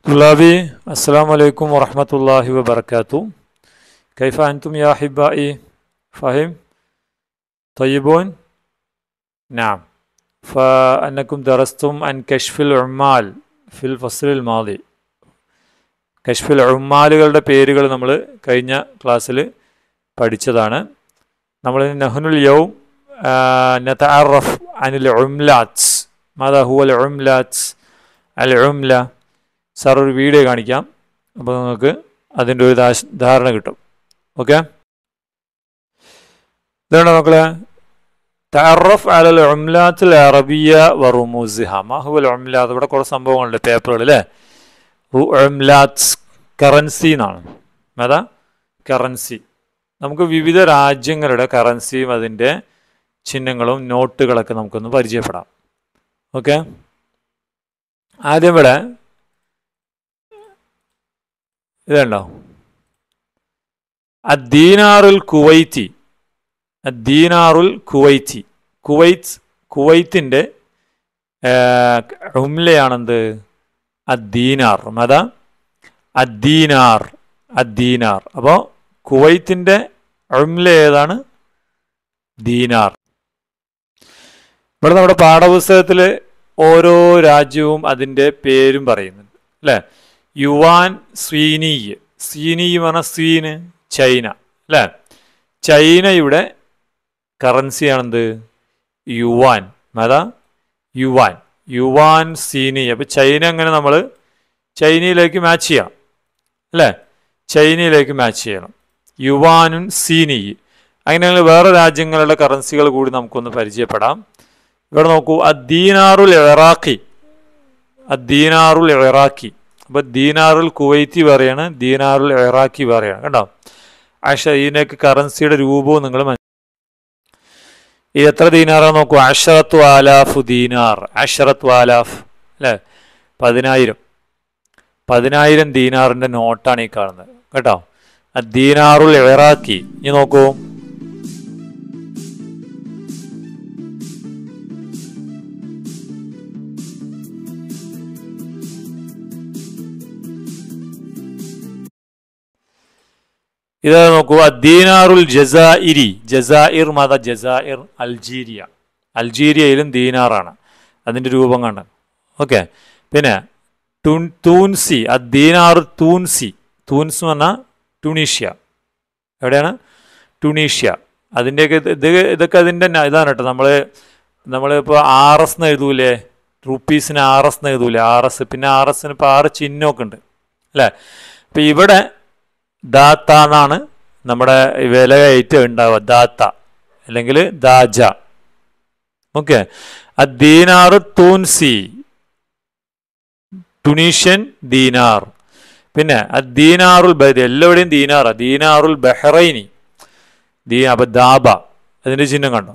طلابي السلام عليكم ورحمة الله وبركاته كيف أنتم يا أحبائي فاهم طيبون نعم فأنكم درستم عن كشف العمال في الفصل الماضي കശ്ഫിൽ ഉമ്മാലുകളുടെ പേരുകൾ നമ്മൾ കഴിഞ്ഞ ക്ലാസ്സിൽ പഠിച്ചതാണ് നമ്മൾ നഹ്നുൽ യൗം നതഅറഫ് അനിൽ ഉംലാറ്റ്സ് മാതാ ഹുവൽ ഉംലാറ്റ്സ് അൽ ഉംല സാർ ഒരു വീഡിയോ കാണിക്കാം അപ്പോൾ നിങ്ങൾക്ക് അതിൻ്റെ ഒരു ധാ- ധാരണ കിട്ടും ഓക്കെ ഇതാണ് മക്കളെ തഅറഫ് അലൽ ഉംലാത്തുൽ അറബിയ വ റുമൂസിഹ മാ ഹുവൽ ഉംലാത്ത് ഇവിടെ കുറേ സംഭവങ്ങളുണ്ട് പേപ്പറുകൾ അല്ലേ ഉംലാത്സ് കറൻസി എന്നാണ് അതാ കറൻസി നമുക്ക് വിവിധ രാജ്യങ്ങളുടെ കറൻസിയും അതിൻ്റെ ചിഹ്നങ്ങളും നോട്ടുകളൊക്കെ നമുക്കൊന്ന് പരിചയപ്പെടാം ഓക്കെ ആദ്യം ഇവിടെ ഇതുണ്ടോ അദ്ദീനാറുൽ കുവൈത്തി അദ്ദീനാറുൽ കുവൈത്തി കുവൈത്ത് കുവൈത്തിൻ്റെ ഉംലയാണെന്ത് അദ്ദീനാർ അതാ അദ്ദീനാർ അദ്ദീനാർ അപ്പോൾ കുവൈത്തിൻ്റെ ഉംല ഏതാണ് ദീനാർ ഇവിടെ നമ്മുടെ പാഠപുസ്തകത്തിൽ ഓരോ രാജ്യവും അതിൻ്റെ പേരും പറയുന്നുണ്ട് അല്ലേ യുവാൻ സ്വീനി സ്വീനി എന്ന് പറഞ്ഞാൽ സ്വീന് ചൈന അല്ലേ ചൈനയുടെ കറൻസിയാണെന്ത് യുവാൻ അതാ യുവാൻ യുവാൻ സീനി അപ്പോൾ ചൈന അങ്ങനെ നമ്മൾ ചൈനയിലേക്ക് മാച്ച് ചെയ്യാം അല്ലേ ചൈനയിലേക്ക് മാച്ച് ചെയ്യണം യുവാനും സീനി അങ്ങനെയുള്ള വേറെ രാജ്യങ്ങളുടെ കറൻസികൾ കൂടി നമുക്കൊന്ന് പരിചയപ്പെടാം ഇവിടെ നോക്കൂ അദ്ദീനാറുൽ ഇറാഖി അദ്ദീനാറുൽ ഇറാഖി അപ്പോൾ ദീനാറുൽ കുവൈത്തി പറയാണ് ദീനാറുൽ ഇറാഖി പറയാണ് കേട്ടോ ആഷ ഇതിനൊക്കെ കറൻസിയുടെ രൂപവും നിങ്ങൾ ഇത് എത്ര ദീനാറാന്ന് നോക്കൂ അഷറത്തു ആലാഫു ദീനാർ അഷറത്തു ആലാഫ് അല്ലേ പതിനായിരം പതിനായിരം ദീനാറിൻ്റെ നോട്ടാണ് ഈ കാണുന്നത് കേട്ടോ ദീനാറുൽ ഇറാഖി ഇനി നോക്കൂ ഇത് നോക്കൂ ദീനാറുൽ ജസാഇരി ജസാഇർ മത ജസാഇർ അൽജീരിയ അൽജീരിയയിലും ദീനാറാണ് അതിൻ്റെ രൂപം കണ്ട് ഓക്കെ പിന്നെ ടുൻ തൂൻസി അദ്ദീനാർ തൂൻസി തൂൻസ് എന്ന് പറഞ്ഞാൽ ടുണീഷ്യ എവിടെയാണ് ടുണീഷ്യ അതിൻ്റെയൊക്കെ ഇത് ഇത് ഇതൊക്കെ അതിൻ്റെ ന- ഇതാണ് കേട്ടോ നമ്മൾ നമ്മളിപ്പോൾ ആർ എസ് എന്ന് എഴുതൂലേ റുപ്പീസിന് ആർ എസ് എന്ന് എഴുതൂലേ ആർ എസ് പിന്നെ ആർ എസിന് ഇപ്പോൾ ആറ് ചിഹ്നമൊക്കെ ഉണ്ട് അല്ലേ അപ്പം ഇവിടെ ദാത്ത എന്നാണ് നമ്മുടെ വിലയായിട്ട് ഉണ്ടാവുക ദാത്ത അല്ലെങ്കിൽ ദാജ ഓക്കെ അദ്ദീനാർ തൂൻസി ടുണീഷ്യൻ ദീനാർ പിന്നെ അദ്ദീനാറുൽ ബഹ്റി എല്ലാവിടെയും ദീനാറാ ദീനാറുൽ ബഹ്റൈനി ദീ അപ്പൊ ദാബ അതിന്റെ ചിഹ്നം കണ്ടോ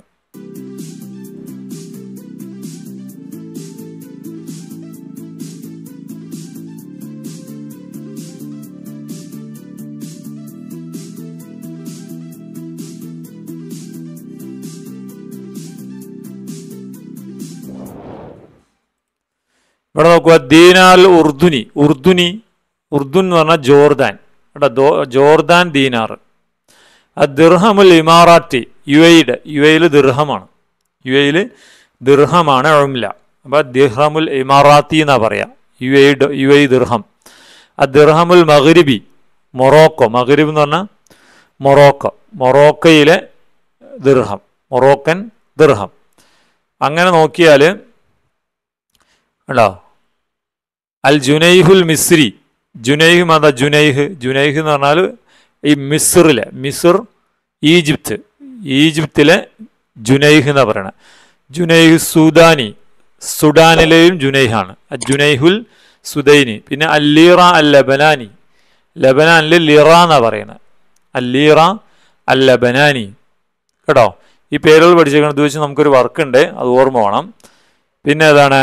ഇവിടെ നോക്കുക ദീനാൽ ഉർദുനി ഉർദുനി ഉർദുൻ എന്ന് പറഞ്ഞാൽ ജോർദാൻ കേട്ടോ ദോ- ജോർദാൻ ദീനാർ ആ ദിർഹമുൽ ഇമാറാത്തി യു എയുടെ യു എയിൽ ദിർഹമാണ് യു എയിൽ ദിർഹമാണ് ഉംല അപ്പോൾ ദിർഹമുൽ ഇമാറാത്തി എന്നാ പറയാ U A U A dirham ആ ദിർഹമുൽ മഗ്രിബി മൊറോക്കോ മഗ്രിബ് എന്ന് പറഞ്ഞാൽ മൊറോക്കോ മൊറോക്കയിലെ ദിർഹം മൊറോക്കൻ ദിർഹം അങ്ങനെ നോക്കിയാൽ ഉണ്ടോ അൽ ജുനൈഹുൽ മിസ്രി ജുനൈഹ് മത ജുനൈഹ് ജുനൈഹ് എന്ന് പറഞ്ഞാൽ ഈ മിസ്റിലെ മിസ്ർ ഈജിപ്ത് ഈജിപ്തിലെ ജുനൈഹ് എന്നാ പറയണത് ജുനൈഹ് സുദാനി സുഡാനിലെയും ജുനൈഹാണ് ജുനൈഹുൽ സുദൈനി പിന്നെ അല്ലീറ അൽ ലബനാനി ലബനാനിൽ ലിറ എന്നാ പറയുന്നത് അല്ലീറ അൽ ലബനാനി കേട്ടോ ഈ പേരുകൾ പഠിച്ചേക്കണത് വെച്ച് നമുക്കൊരു വർക്ക് ഉണ്ട് അത് ഓർമ്മ വേണം പിന്നെ ഏതാണ്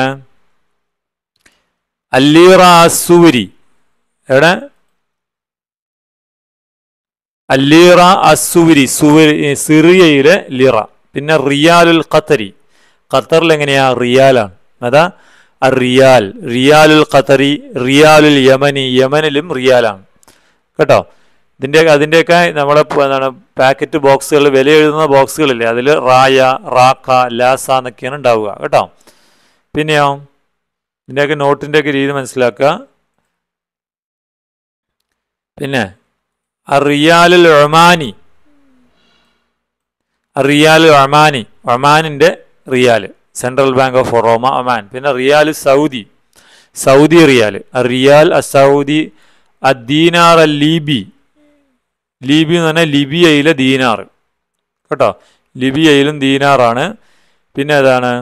അല്ലീറ അസൂരി എവിടെ അല്ലീറ അസൂരി സുവരി സിറിയയിലെ ലിറ പിന്നെ റിയാലുൽ ഖത്തരി ഖത്തറിൽ എങ്ങനെയാ റിയാലാണ് അതാ റിയാൽ റിയാലുൽ ഖത്തറി റിയാലുൽ യമനി യമനിലും റിയാലാണ് കേട്ടോ ഇതിൻ്റെ അതിൻ്റെയൊക്കെ നമ്മളെ പ- എന്താണ് പാക്കറ്റ് ബോക്സുകൾ വില എഴുതുന്ന ബോക്സുകളില്ലേ അതിൽ റായ റാക്ക ലാസ എന്നൊക്കെയാണ് ഉണ്ടാവുക കേട്ടോ പിന്നെയോ ഇതിൻ്റെയൊക്കെ നോട്ടിൻ്റെയൊക്കെ രീതി മനസ്സിലാക്കുക പിന്നെ റിയാലുൽ ഒമാനി റിയാൽ ഒമാനി ഒമാനിൻ്റെ റിയാൽ സെൻട്രൽ ബാങ്ക് ഓഫ് ഒറോമ ഒമാൻ പിന്നെ riyal Saudi Saudi riyal riyal Saudi അദ്ദീനാർ അൽ ലീബി ലീബി എന്ന് പറഞ്ഞാൽ ലിബിയയിലെ ദീനാർ കേട്ടോ ലിബിയയിലും ദീനാറാണ് പിന്നെ ഏതാണ്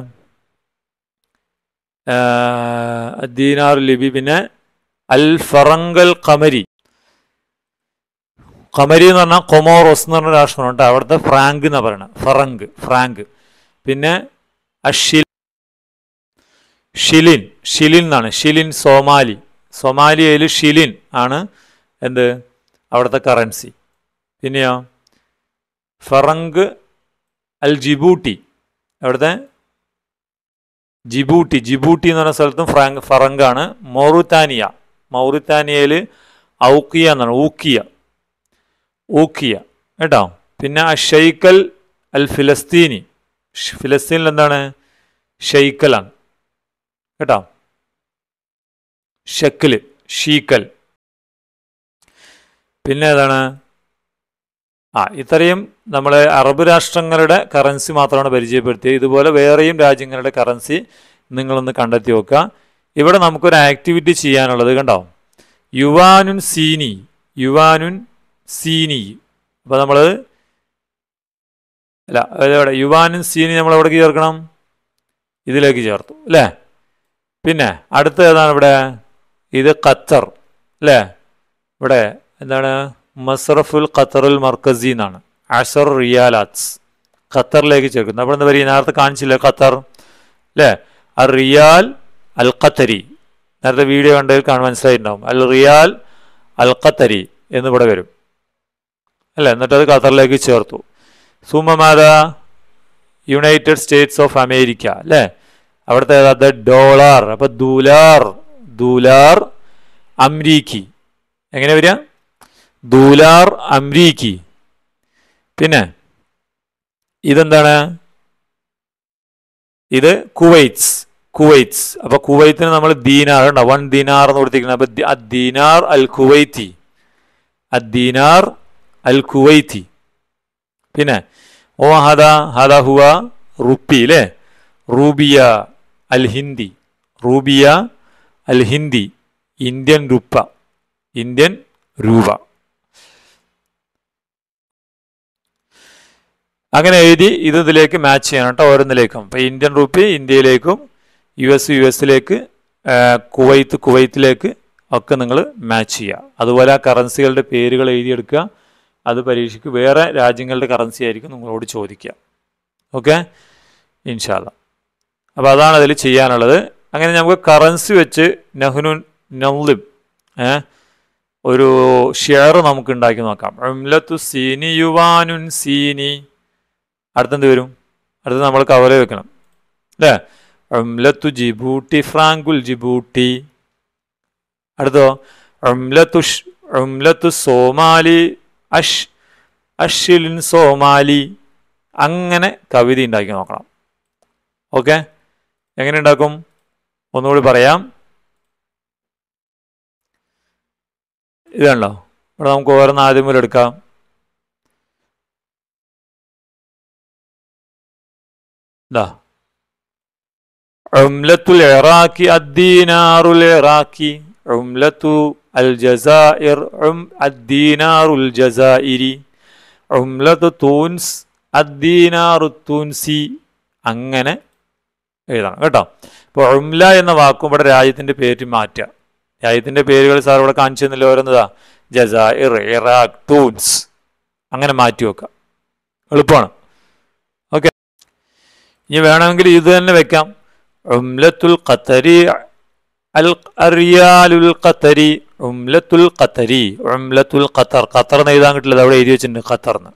ദീനാർ ലിബി പിന്നെ അൽ ഫറങ്കൽ ഖമരി ഖമരി എന്ന് പറഞ്ഞാൽ കൊമോറോസ് എന്ന് പറഞ്ഞ രാഷ്ട്രമുണ്ട് അവിടുത്തെ ഫ്രാങ്ക് എന്നാണ് പറയുന്നത് ഫറങ്ക് ഫ്രാങ്ക് പിന്നെ അഷിൽ ഷിലിൻ ഷിലിൻ എന്നാണ് ഷിലിൻ സോമാലി സൊമാലിയയിൽ ഷിലിൻ ആണ് എന്ത് അവിടുത്തെ കറൻസി പിന്നെയോ ഫറങ്ക് അൽ ജിബൂട്ടി അവിടുത്തെ ജിബൂട്ടി ജിബൂട്ടി എന്ന് പറഞ്ഞ സ്ഥലത്തും ഫ്രാങ്ക് ഫറങ്കാണ് മൗറിത്താനിയ മൗറിത്താനിയയിൽ ഔക്കിയ എന്നാണ് ഊക്കിയ ഊക്കിയ കേട്ടോ പിന്നെ ആ ഷെയ്ക്കൽ അൽ ഫിലസ്തീനി ഷ് ഫിലസ്തീനിൽ എന്താണ് ഷെയ്ക്കലാണ് കേട്ടോ ഷെക്കില് ഷീക്കൽ പിന്നെ ഏതാണ് ആ ഇത്രയും നമ്മൾ അറബ് രാഷ്ട്രങ്ങളുടെ കറൻസി മാത്രമാണ് പരിചയപ്പെടുത്തിയത് ഇതുപോലെ വേറെയും രാജ്യങ്ങളുടെ കറൻസി നിങ്ങളൊന്ന് കണ്ടെത്തി വെക്കുക ഇവിടെ നമുക്കൊരു ആക്ടിവിറ്റി ചെയ്യാനുള്ളത് കണ്ടോ യുവാനുൻ സീനി യുവാനുൻ സീനി അപ്പോൾ നമ്മൾ അല്ല എവിടെ യുവാനും സീനി നമ്മൾ എവിടേക്ക് ചേർക്കണം ഇതിലേക്ക് ചേർത്തു അല്ലേ പിന്നെ അടുത്ത ഏതാണ് ഇവിടെ ഇത് ഖത്തർ അല്ലേ ഇവിടെ എന്താണ് മസ്റഫുൽ ഖത്തറുൽ മർക്കസി എന്നാണ് അഷർ റിയാലാത്സ് ഖത്തറിലേക്ക് ചേർക്കുന്നത് അപ്പോൾ എന്താ പറയുക നേരത്തെ കാണിച്ചില്ലേ ഖത്തർ അല്ലേ അൽ റിയാൽ അൽ ഖത്തരി നേരത്തെ വീഡിയോ കണ്ടതിൽ കാണാൻ മനസ്സിലായിട്ടുണ്ടാവും അൽ റിയാൽ അൽ ഖത്തരി എന്നിവിടെ വരും അല്ലേ എന്നിട്ട് അത് ഖത്തറിലേക്ക് ചേർത്തു സുമമാത യുണൈറ്റഡ് സ്റ്റേറ്റ്സ് ഓഫ് അമേരിക്ക അല്ലേ അവിടുത്തെ ഏതാ ഡോളർ അപ്പൊ ദൂലാർ ദൂലാർ അംരീക്കി എങ്ങനെ വരിക ദൂലാർ അംരീക്കി പിന്നെ ഇതെന്താണ് ഇത് കുവൈറ്റ്സ് കുവൈറ്റ്സ് അപ്പൊ കുവൈത്തിന് നമ്മൾ ദീനാർ ഉണ്ടോ വൺ ദീനാർ എന്ന് കൊടുത്തിരിക്കുന്നത് അപ്പൊ ദി- അദ്ദീനാർ അൽ കുവൈത്തി അദ്ദീനാർ അൽ കുവൈത്തി പിന്നെ ഓ ഹദ ഹദ ഹുവ റുപ്പി അല്ലേ റൂബിയ അൽ ഹിന്ദി റൂബിയ അൽ ഹിന്ദി ഇന്ത്യൻ റുപ്പ ഇന്ത്യൻ രൂപ അങ്ങനെ എഴുതി ഇത് ഇതിലേക്ക് മാച്ച് ചെയ്യണം കേട്ടോ ഓരോന്നിലേക്കും അപ്പോൾ ഇന്ത്യൻ റുപ്പി ഇന്ത്യയിലേക്കും യു എസ് യു എസിലേക്ക് കുവൈത്ത് കുവൈത്തിലേക്ക് ഒക്കെ നിങ്ങൾ മാച്ച് ചെയ്യുക അതുപോലെ ആ കറൻസികളുടെ പേരുകൾ എഴുതിയെടുക്കുക അത് പരീക്ഷയ്ക്ക് വേറെ രാജ്യങ്ങളുടെ കറൻസി ആയിരിക്കും നിങ്ങളോട് ചോദിക്കുക ഓക്കെ ഇൻഷാല്ല അപ്പോൾ അതാണ് അതിൽ ചെയ്യാനുള്ളത് അങ്ങനെ നമുക്ക് കറൻസി വെച്ച് നെഹ്നു നൗലിബ് ഏ ഒരു ഷെയർ നമുക്ക് ഉണ്ടാക്കി നോക്കാം ഉംലത്തു സീനി യുവാനുൻ സീനി അടുത്തെന്ത് വരും അടുത്ത് നമ്മൾ കവല വെക്കണം അല്ലേ ഉംലത്തു ജിബൂട്ടി ഫ്രാങ്കുൽ ജിബൂട്ടി അടുത്തോ ഉംലത്തു ഷ്- ഉംലത്തു സോമാലി അഷ് അഷിലിൻ സോമാലി അങ്ങനെ കവിത ഉണ്ടാക്കി നോക്കണം ഓക്കെ എങ്ങനെ ഉണ്ടാക്കും ഒന്നുകൂടി പറയാം ഇതാണല്ലോ ഇവിടെ നമുക്ക് ഓരോന്ന് ആദ്യം മുതൽ എടുക്കാം ഇതാ ഉംലത്തുൽ ഇറാഖി അദ്ദീനാറുൽ ഇറാഖി ഉംലത്തു അൽ ജസാഇർ ഉം അദ്ദീനാറുൽ ജസാഇരി ഉംലത്തു തൂൻസ് അദ്ദീനാറു തൂൻസി അങ്ങനെ എഴുതണം കേട്ടോ ഇപ്പോൾ ഉംല എന്ന വാക്കും ഇവിടെ രാജ്യത്തിൻ്റെ പേര് മാറ്റുക രാജ്യത്തിൻ്റെ പേരുകൾ സാർ ഇവിടെ കാണിച്ചു തന്നില്ല ഓരോന്നതാ ജസാഇർ ഇറാഖ് ടൂൻസ് അങ്ങനെ മാറ്റി വെക്കുക എളുപ്പമാണ് ഓക്കെ ഇനി വേണമെങ്കിൽ ഇത് തന്നെ വെക്കാം ഉംലത്തുൽ ഖത്തരി അൽ അറിയാലുൽ ഖത്തരി ഉംലത്തുൽ ഖത്തരി ഉംലത്തുൽ ഖത്തർ ഖത്തർ എന്ന് എഴുതാൻ കിട്ടില്ല അവിടെ എഴുതി വെച്ചിട്ടുണ്ട് ഖത്തർ എന്ന്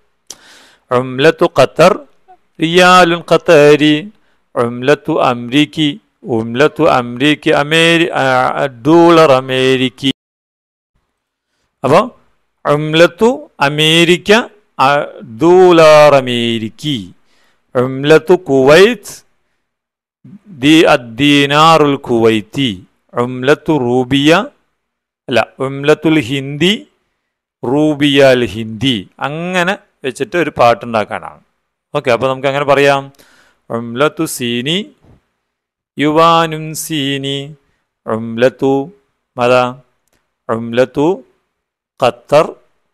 ഉംലത്തു ഖത്തർ റിയാലുൽ ഖത്തരി ഉംലത്തു അംരീക്കി ഉംലത്തു അമേരിക്ക അമേരി ഡോളർ അമേരിക്ക അപ്പോൾ ഉംലത്തു അമേരിക്ക ഡോളർ അമേരിക്കി ഉംലത്തു കുവൈത്ത് ദി അദ്ദീനാറുൽ കുവൈത്തി ഉംലത്തു റൂബിയ അല്ല ഉംലത്തുൽ ഹിന്ദി റൂബിയ അൽ ഹിന്ദി അങ്ങനെ വെച്ചിട്ട് ഒരു പാട്ടുണ്ടാക്കാനാണ് ഓക്കെ അപ്പോൾ നമുക്ക് അങ്ങനെ പറയാം ഉംലത്തു സീനി യുവാനുൻ സീനി ഉംലത്തു മത ഉംലത്തു ഖത്തർ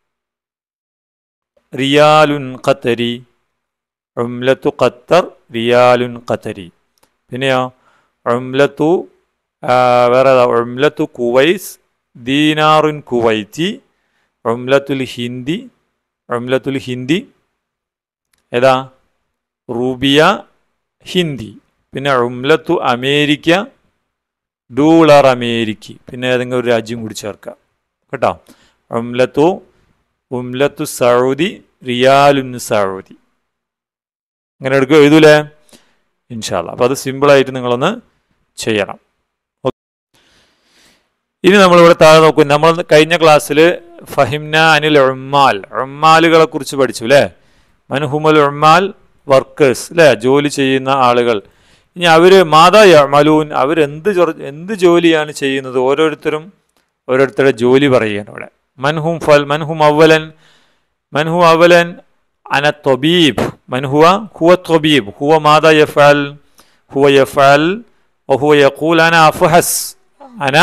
റിയാലുൻ ഖത്തരി ഉംലത്തു ഖത്തർ റിയാലുൻ ഖത്തരി പിന്നെയോ ഉംലത്തു ആ, വേറെ ഏതാ? ഉംലത്തു കുവൈസ് ദീനാറുൻ കുവൈത്തി ഉംലത്തുൽ ഹിന്ദി ഉംലത്തുൽ ഹിന്ദി ഏതാ റൂബിയ ഹിന്ദി പിന്നെ ഉംലത്തു അമേരിക്ക ഡൂളർ അമേരിക്ക പിന്നെ ഏതെങ്കിലും ഒരു രാജ്യം കൂടി ചേർക്കാം കേട്ടോ ഉംലത്തു ഉംലത്തു സൗദി റിയാലുൻ സൗദി അങ്ങനെ എടുക്കുക എഴുതൂലേ ഇൻഷാല്ല അപ്പോൾ അത് സിമ്പിളായിട്ട് നിങ്ങളൊന്ന് ചെയ്യണം ഓ- ഇനി നമ്മളിവിടെ താഴെ നോക്കൂ നമ്മൾ കഴിഞ്ഞ ക്ലാസ്സിൽ ഫഹിംന അനിൽ ഉമ്മാൽ ഉമ്മാലുകളെ കുറിച്ച് പഠിച്ചു അല്ലേ മൻഹുമൽ ഉമ്മാൽ വർക്കേഴ്സ് അല്ലേ ജോലി ചെയ്യുന്ന ആളുകൾ ഇനി അവർ മാതാ മലൂൻ അവരെന്ത് ചൊറ- എന്ത് ജോലിയാണ് ചെയ്യുന്നത് ഓരോരുത്തരും ഓരോരുത്തരുടെ ജോലി പറയുകയാണ് ഇവിടെ മൻഹും ഫൽ മൻഹും അവലൻ മൻഹു അവലൻ അന തൊബീബ് മൻഹുവ ഹുവ തൊബീബ് ഹുവ മാതാ യഫാൽ ഹുവ യഫാൽ وهو يقول أنا أفحص أنا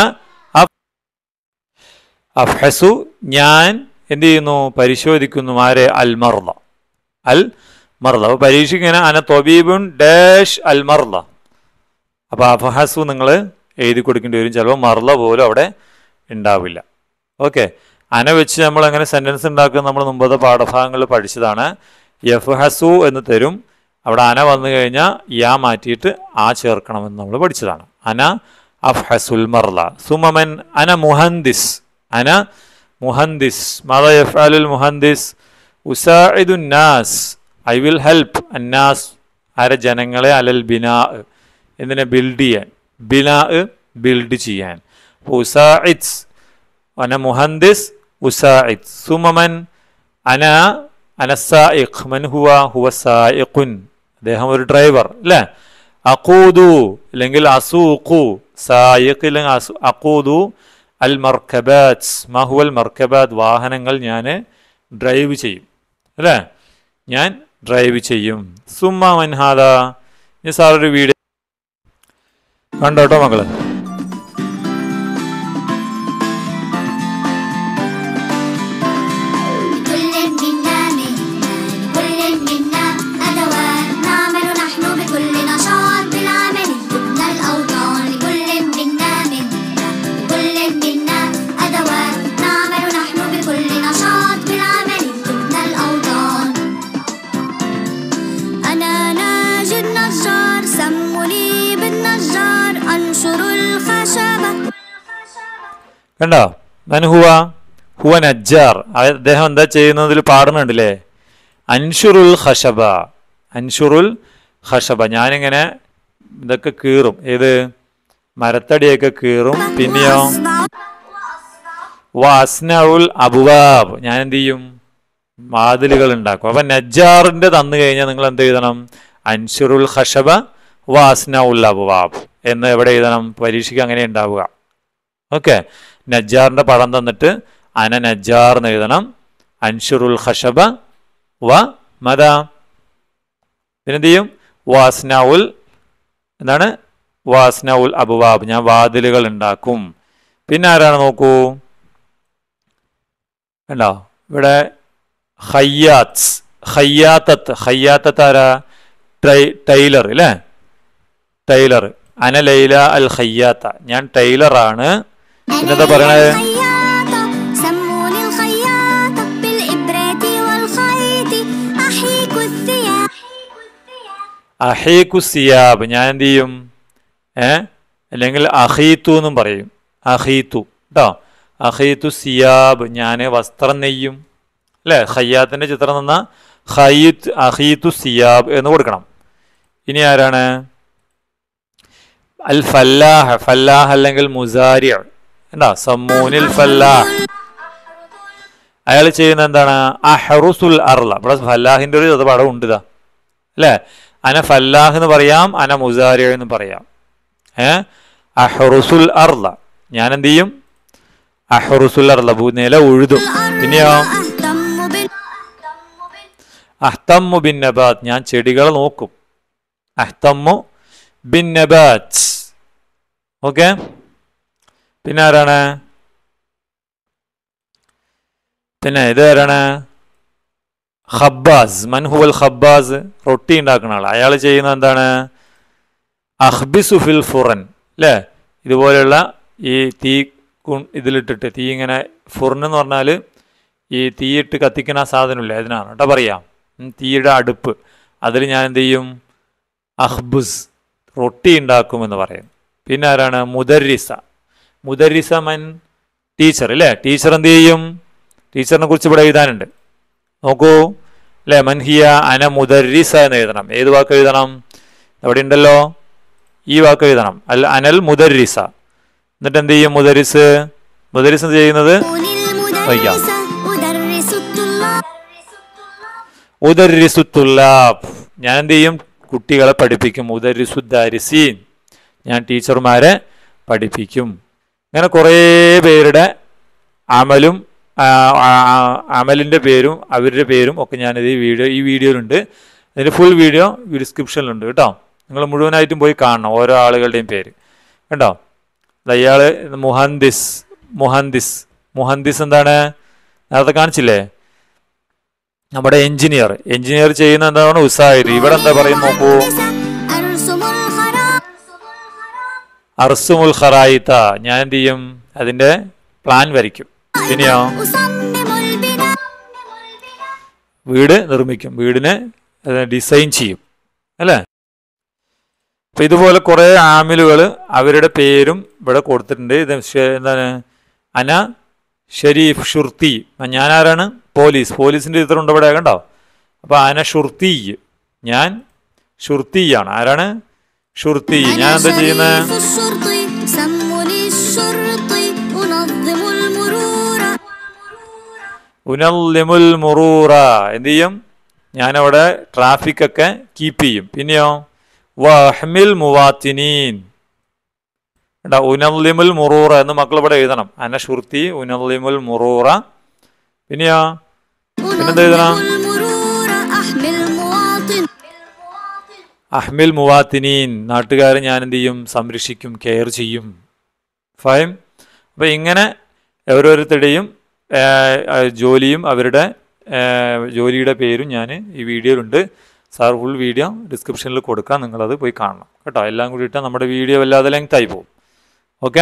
അഫ്ഹസു ഞാൻ എന്ത് ചെയ്യുന്നു പരിശോധിക്കുന്നു ആരെ അൽ മർദ അൽ മർദ അപ്പോൾ പരീക്ഷയ്ക്ക് ഇങ്ങനെ അന തൊബീബുൻ ഡാഷ് അൽ മർദ അപ്പോൾ അഫഹസു നിങ്ങൾ എഴുതി കൊടുക്കേണ്ടി വരും ചിലപ്പോൾ മർദ പോലും അവിടെ ഉണ്ടാവില്ല ഓക്കെ അന വെച്ച് നമ്മൾ അങ്ങനെ സെൻറ്റൻസ് ഉണ്ടാക്കുന്ന നമ്മൾ മുമ്പത്തെ പാഠഭാഗങ്ങളിൽ പഠിച്ചതാണ് യഫ്ഹസു എന്ന് തരും അവിടെ അന വന്നു കഴിഞ്ഞാൽ യാ മാറ്റിയിട്ട് ആ ചേർക്കണമെന്ന് നമ്മൾ പഠിച്ചതാണ് അന അഫ്ഹസുൽ മർല സുമമൻ അന മുഹന്ദിസ് അന മുഹന്ദിസ് മത യഫ്അലുൽ മുഹന്ദിസ് ഉസാഇദു നാസ് ഐ വിൽ ഹെൽപ്പ് അന്നാസ് ആരെ ജനങ്ങളെ അലൽ ബിനാ എന്തിനെ ബിൽഡ് ചെയ്യാൻ ബിനാ ബിൽഡ് ചെയ്യാൻ ഉസാഇദ്സ് അന മുഹന്ദിസ് ഉസാഇദ് സുമമൻ അന അനസായിഖ് മൻ ഹുവ ഹുവ സായിഖുൻ അദ്ദേഹം ഒരു ഡ്രൈവർ അല്ലേ അക്കൂദു അല്ലെങ്കിൽ അസൂഖു സായിഖ് അല്ലെങ്കിൽ അസു അക്കൂദു അൽ മർക്കബാത്ത് മഹുവൽ മർക്കബാത്ത് വാഹനങ്ങൾ ഞാൻ ഡ്രൈവ് ചെയ്യും അല്ലേ ഞാൻ ഡ്രൈവ് ചെയ്യും സുമ്മ മൻഹാദ ഇനി സാർ ഒരു വീഡിയോ കണ്ടോട്ടോ മകള് كل منا مهنة كل منا أدوات نعمل نحن بكل نشاط بالعمل تبنى الأوطان لكل منا مهنة كل منا أدوات نعمل نحن بكل نشاط بالعمل تبنى الأوطان أنا ناجي النجار سموني بالنجار أنشر الخشبة കണ്ടോ മൻഹുവ ഹുവ നജ്ജാർ അദ്ദേഹം എന്താ ചെയ്യുന്നതിൽ പാടുന്നുണ്ടല്ലേ അൻഷുറുൽ ഖഷബ അൻഷുറുൽ ഖഷബ ഞാനിങ്ങനെ ഇതൊക്കെ കീറും ഏത് മരത്തടിയൊക്കെ കീറും പിന്നെയോ വാസ്നഉൽ അബുവാബ് ഞാൻ എന്ത് ചെയ്യും വാതിലുകൾ ഉണ്ടാക്കും അപ്പൊ നജ്ജാറിന്റെ തന്നു കഴിഞ്ഞാൽ നിങ്ങൾ എന്ത് എഴുതണം അൻഷുറുൽ ഖഷബ വാസ്നഉൽ അബുവാബ് എന്ന് എവിടെ എഴുതണം പരീക്ഷയ്ക്ക് അങ്ങനെ ഉണ്ടാവുക ഓക്കെ നജ്ജാറിന്റെ പടം തന്നിട്ട് അന നജ്ജാർ എന്ന് എഴുതണം അൻഷുറുൽ ഖഷബ വ മത പിന്നെന്ത് ചെയ്യും വാസ്നഉൽ എന്താണ് വാസ്നഉൽ അബുവാബ് ഞാൻ വാതിലുകൾ ഉണ്ടാക്കും പിന്നെ ആരാണ് നോക്കൂ കണ്ടോ ഇവിടെ ഹയ്യാത്ത് ഹയ്യാത്തത്ത് ഹയ്യാത്തത്ത് ആരാ ടൈ ടൈലർ അല്ലേ ടൈലർ അന ലൈല അൽ ഹയ്യാത്ത ഞാൻ ടൈലറാണ് പിന്നെന്താ പറയണത് الخياطة سموني الخياطة بالإبرة والخيط أحيك الثياب അഹീക്കു സിയാബ് ഞാൻ എന്ത് ചെയ്യും ഏ അല്ലെങ്കിൽ അഹീത്തു എന്നും പറയും അഹീത്തു കേട്ടോ അഹീത്തു സിയാബ് ഞാൻ വസ്ത്രം നെയ്യും അല്ലേ ഹയ്യാത്തിന്റെ ചിത്രം തന്ന ഹയ്യത്ത് അഹീത്തു സിയാബ് എന്ന് കൊടുക്കണം ഇനി ആരാണ് അൽ ഫല്ലാഹ് ഫല്ലാഹ് അല്ലെങ്കിൽ മുസാരി എന്താ സമ്മൂനിൽ ഫല്ലാഹ് അയാൾ ചെയ്യുന്ന എന്താണ് അഹറുസുൽ അർല ഇവിടെ ഫല്ലാഹിന്റെ ഒരു പടം ഉണ്ട് ഇതാ അല്ലേ അന ഫല്ലാഹ് എന്ന് പറയാം അന മുസാരി എന്ന് പറയാം ഏ അഹറുസുൽ അർല ഞാൻ എന്ത് ചെയ്യും അഹറുസുൽ അർല ഭൂ- നില ഉഴുതും പിന്നെയോ أهتم بال അഹ്തമ്മു ബിൻ നബാത്ത് ഞാൻ ചെടികളെ നോക്കും അഹ്തമ്മു ബിൻ നബാത്ത് ഓക്കെ പിന്നെ ആരാണ് പിന്നെ ഇത് ആരാണ് ഖബ്ബാസ് മൻഹുവൽ ഖബ്ബാസ് റൊട്ടി ഉണ്ടാക്കുന്ന ആൾ അയാൾ ചെയ്യുന്നത് എന്താണ് അഹ്ബിസു ഫിൽ ഫുറൻ അല്ലേ ഇതുപോലെയുള്ള ഈ തീ കു- ഇതിലിട്ടിട്ട് തീ ഇങ്ങനെ ഫുറൻ എന്ന് പറഞ്ഞാൽ ഈ തീയിട്ട് കത്തിക്കുന്ന ആ സാധനമില്ലേ അതിനാണ് കേട്ടോ പറയാം ഉം, തീയുടെ അടുപ്പ് അതിൽ ഞാൻ എന്ത് ചെയ്യും അഹ്ബുസ് റൊട്ടി ഉണ്ടാക്കുമെന്ന് പറയും പിന്നെ ആരാണ് മുദരിസ മുദരിസ മൻ ടീച്ചർ അല്ലേ ടീച്ചർ എന്ത് ചെയ്യും ടീച്ചറിനെ കുറിച്ച് ഇവിടെ എഴുതാനുണ്ട് നോക്കൂ അല്ലേ മൻഹിയ അന മുദരിസ എന്ന് എഴുതണം ഏത് വാക്ക് എഴുതണം അവിടെ ഉണ്ടല്ലോ ഈ വാക്ക് എഴുതണം അല്ല അനൽ മുദരിസ എന്നിട്ട് എന്ത് ചെയ്യും മുദരിസ് മുദരിസ് എന്ത് ചെയ്യുന്നത് المدرسة أدرس الطلاب ഉദരിസുത്തുല്ലാബ് ഞാൻ എന്ത് ചെയ്യും കുട്ടികളെ പഠിപ്പിക്കും ഉദരിസുദ്ദാരിസീൻ ഞാൻ ടീച്ചർമാരെ പഠിപ്പിക്കും ഇങ്ങനെ കുറേ പേരുടെ അമലും ആ, ആ, ആ, അമലിൻ്റെ പേരും അവരുടെ പേരും ഒക്കെ ഞാനിത് ഈ വീഡിയോ ഈ വീഡിയോയിലുണ്ട് അതിൻ്റെ ഫുൾ വീഡിയോ ഡിസ്ക്രിപ്ഷനിലുണ്ട് കേട്ടോ നിങ്ങൾ മുഴുവനായിട്ടും പോയി കാണണം ഓരോ ആളുകളുടെയും പേര് കേട്ടോ അയാൾ മുഹന്ദിസ് മുഹന്ദിസ് മുഹന്ദിസ് എന്താണ് നേരത്തെ കാണിച്ചില്ലേ നമ്മുടെ എഞ്ചിനീയർ എഞ്ചിനീയർ ചെയ്യുന്ന എന്താണ് ഉസാഹിദ് ഇവിടെ എന്താ പറയും നോക്കൂ أرسم الخرائط അർസുമുൽ ഖറായിത്ത ഞാൻ എന്ത് ചെയ്യും അതിന്റെ പ്ലാൻ വരയ്ക്കും പിന്നെയോ أصمم البناء വീട് നിർമ്മിക്കും വീടിനെ ഡിസൈൻ ചെയ്യും അല്ലേ അപ്പൊ ഇതുപോലെ കുറെ ആമിലുകൾ അവരുടെ പേരും ഇവിടെ കൊടുത്തിട്ടുണ്ട് ഇത് ഷെ- എന്താണ് അന ഷരീഫ് ഷുർത്തി ഞാൻ ആരാണ് പോലീസ് പോലീസിന്റെ ചിത്രം ഇവിടെ കണ്ടോ അപ്പൊ അന ഷുർത്തി ഞാൻ ഷുർത്തിയാണ് ആരാണ് ഷുർത്തി ഞാൻ എന്താ أنا ചെയ്യുന്നത് شريف الشرطي سموني الشرطي أنظم المرور ഉനല്ലിമുൽ മുറൂറ എന്ത് ചെയ്യും ഞാനവിടെ ട്രാഫിക് ഒക്കെ കീപ്പ് ചെയ്യും പിന്നെയോ വഹ്മിൽ മുവാത്തിനീൻ കേട്ടോ ഉനല്ലിമുൽ മുറൂറ എന്ന് മക്കൾ ഇവിടെ എഴുതണം അന ഷുർത്തി ഉനല്ലിമുൽ മുറൂറ പിന്നെയോ പിന്നെന്താ എഴുതണം أنظم المرور أحمي المواطن അഹ്മിൽ മുവാത്തിനീൻ നാട്ടുകാരെ ഞാൻ എന്ത് ചെയ്യും സംരക്ഷിക്കും കെയർ ചെയ്യും ഫൈം അപ്പോൾ ഇങ്ങനെ ഓരോരുത്തരുടെയും ആ, ആ, ജോലിയും അവരുടെ ആ, ജോലിയുടെ പേരും ഞാൻ ഈ വീഡിയോയിലുണ്ട് സാർ ഫുൾ വീഡിയോ ഡിസ്ക്രിപ്ഷനിൽ കൊടുക്കാം നിങ്ങളത് പോയി കാണണം കേട്ടോ എല്ലാം കൂടി ഇട്ടാൽ നമ്മുടെ വീഡിയോ വല്ലാതെ ലെങ്ത് ആയി പോകും ഓക്കെ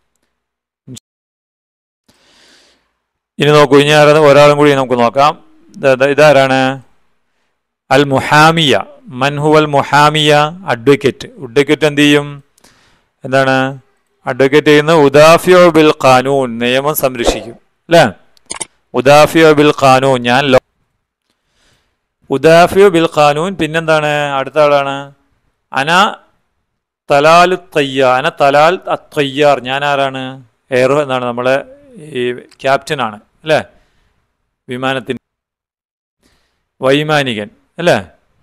ഇനി നോക്കൂ ഇനി ആരാണ് ഒരാളും കൂടി നമുക്ക് നോക്കാം ഇത്- ഇത് ഇതാരാണ് അൽ മുഹാമിയ മൻഹുവൽ മുഹാമിയ അഡ്വക്കേറ്റ് അഡ്വക്കേറ്റ് എന്ത് ചെയ്യും എന്താണ് അഡ്വക്കേറ്റ് ചെയ്യുന്ന ഉദാഫിയോ ബിൽ ഖാനൂൻ നിയമം സംരക്ഷിക്കും അല്ലേ ഉദാഫിയോ ബിൽ ഖാനൂൻ ഞാൻ ലോ ഉദാഫിയോ ബിൽ ഖാനൂൻ പിന്നെന്താണ് അടുത്ത ആളാണ് അന തലാൽ തയ്യാർ അന തലാൽ തയ്യാർ ഞാൻ ആരാണ് എയർ എന്നാണ് നമ്മളെ ഈ ക്യാപ്റ്റനാണ് അല്ലേ വിമാനത്തിൻ്റെ വൈമാനികൻ അല്ലേ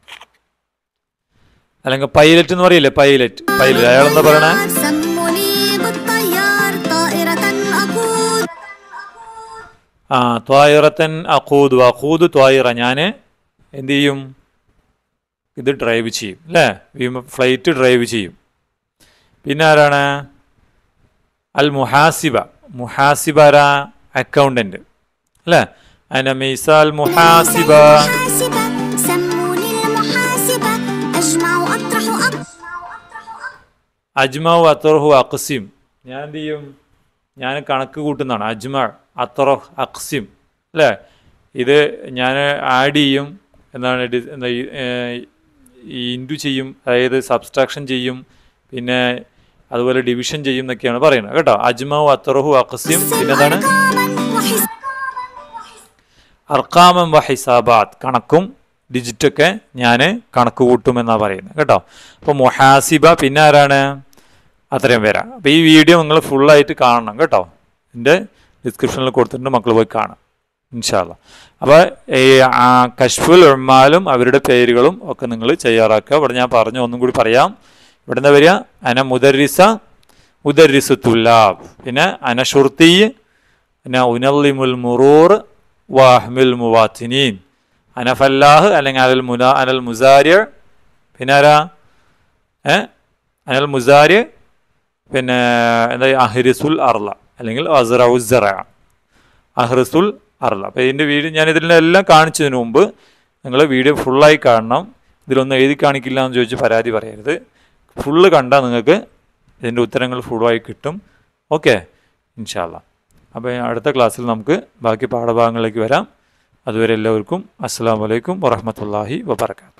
അല്ലെങ്കിൽ പൈലറ്റ് എന്ന് പറയില്ലേ പൈലറ്റ് പൈലറ്റ് അയാൾ എന്താ പറയണേ سموني بالطيار طائرة أقود ആ ത്വായിറത്തൻ അഖൂദ് അഖൂദ് ത്വായിറ ഞാൻ എന്ത് ചെയ്യും ഇത് ഡ്രൈവ് ചെയ്യും അല്ലേ വിമ ഫ്ലൈറ്റ് ഡ്രൈവ് ചെയ്യും പിന്നെ ആരാണ് അൽ മുഹാസിബ മുഹാസിബ ആരാ അക്കൗണ്ടന്റ് അല്ലേ അന മീസാൽ മുഹാസിബ محاسبة سموني المحاسبة أجمع أطرح أطرح അജ്മാവ് അത്തറഹു അക്സിം ഞാൻ എന്ത് ചെയ്യും ഞാൻ കണക്ക് കൂട്ടുന്നതാണ് അജ്മ അത്തറഹ് അക്സിം അല്ലേ ഇത് ഞാൻ ആഡ് ചെയ്യും എന്താണ് ഡി- എന്താ ഈ- ഏർ ഈ ഇൻറ്റു ചെയ്യും അതായത് സബ്സ്ട്രാക്ഷൻ ചെയ്യും പിന്നെ അതുപോലെ ഡിവിഷൻ ചെയ്യും എന്നൊക്കെയാണ് പറയുന്നത് കേട്ടോ അജ്മാവ് അത്തറഹു അക്സിം പിന്നെ എന്താണ് أرقاما وحسابا അർക്കാമം വ ഹിസാബാത്ത് കണക്കും ഡിജിറ്റൊക്കെ ഞാൻ കണക്ക് കൂട്ടുമെന്നാണ് പറയുന്നത് കേട്ടോ അപ്പോൾ മുഹാസിബ പിന്നെ ആരാണ് അത്രയും വരാം അപ്പോൾ ഈ വീഡിയോ നിങ്ങൾ ഫുള്ളായിട്ട് കാണണം കേട്ടോ എൻ്റെ ഡിസ്ക്രിപ്ഷനിൽ കൊടുത്തിട്ടുണ്ട് മക്കൾ പോയി കാണാം ഇൻഷാല്ല അപ്പോൾ ഈ ആ, കശ്ഫുൽ ഉമ്മാലും അവരുടെ പേരുകളും ഒക്കെ നിങ്ങൾ തയ്യാറാക്കുക ഇവിടെ ഞാൻ പറഞ്ഞു ഒന്നും കൂടി പറയാം ഇവിടെ നിന്ന് വരിക അന മുദരിസ മുദരിസു തുല്ലാബ് പിന്നെ അന ഷുർത്തി പിന്നെ ഉനല്ലിമുൽ മുറൂർ വാഹ്മിൽ മുവാത്തിനീൻ അന ഫല്ലാഹ് അല്ലെങ്കിൽ അനൽ മുന അനൽ മുസാരിയ പിന്നെ ആരാ ഏ അനൽ മുസാരി പിന്നെ എന്താ അഹ്രിസുൽ അർല അല്ലെങ്കിൽ അസ്റൗസറ അഹ്റിസുൽ അർല അപ്പോൾ ഇതിൻ്റെ വീഡിയോ ഞാൻ ഇതിലെല്ലാം കാണിച്ചതിന് മുമ്പ് നിങ്ങൾ വീഡിയോ ഫുള്ളായി കാണണം ഇതിലൊന്നും എഴുതി കാണിക്കില്ല എന്ന് ചോദിച്ച് പരാതി പറയരുത് ഫുള്ള് കണ്ടാൽ നിങ്ങൾക്ക് ഇതിൻ്റെ ഉത്തരങ്ങൾ ഫുള്ളായി കിട്ടും ഓക്കെ ഇൻഷാല്ല അപ്പോൾ അടുത്ത ക്ലാസ്സിൽ നമുക്ക് ബാക്കി പാഠഭാഗങ്ങളിലേക്ക് വരാം അതുവരെ എല്ലാവർക്കും അസ്സാം വലൈക്കും വറഹമത്തല്ലാഹി വബർക്കാത്തു